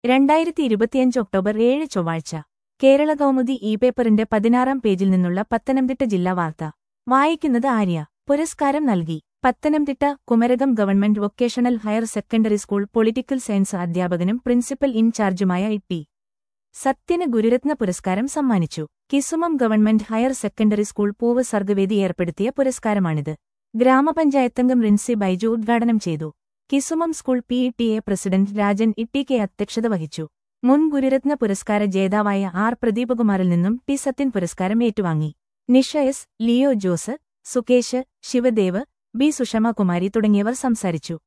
രണ്ടായിരത്തി ഇരുപത്തിയഞ്ച് ഒക്ടോബർ ഏഴ് ചൊവ്വാഴ്ച കേരള കൗമുദി ഇ പേപ്പറിന്റെ പതിനാറാം പേജിൽ നിന്നുള്ള പത്തനംതിട്ട ജില്ലാ വാർത്ത വായിക്കുന്നത് ആര്യ പുരസ്കാരം നൽകി Pathanamthitta Kumarakom government vocational higher secondary school political science അധ്യാപകനും പ്രിൻസിപ്പൽ ഇൻചാർജുമായ ഇ സത്യന് ഗുരുരത്ന പുരസ്കാരം സമ്മാനിച്ചു Kisumam government higher secondary school പൂവ് സർഗവേദി ഏർപ്പെടുത്തിയ പുരസ്കാരമാണിത് ഗ്രാമപഞ്ചായത്തംഗം റിൻസി ബൈജു ഉദ്ഘാടനം ചെയ്തു Kisumam school P T A president Rajan Itty K അധ്യക്ഷത വഹിച്ചു മുൻ ഗുരുരത്ന പുരസ്കാര ജേതാവായ ആർ പ്രദീപകുമാറിൽ നിന്നും ടി സത്യൻ പുരസ്കാരം ഏറ്റുവാങ്ങി നിഷ എസ് ലിയോ ജോസ് സുകേഷ് ശിവദേവ് ബി സുഷമകുമാരി തുടങ്ങിയവർ സംസാരിച്ചു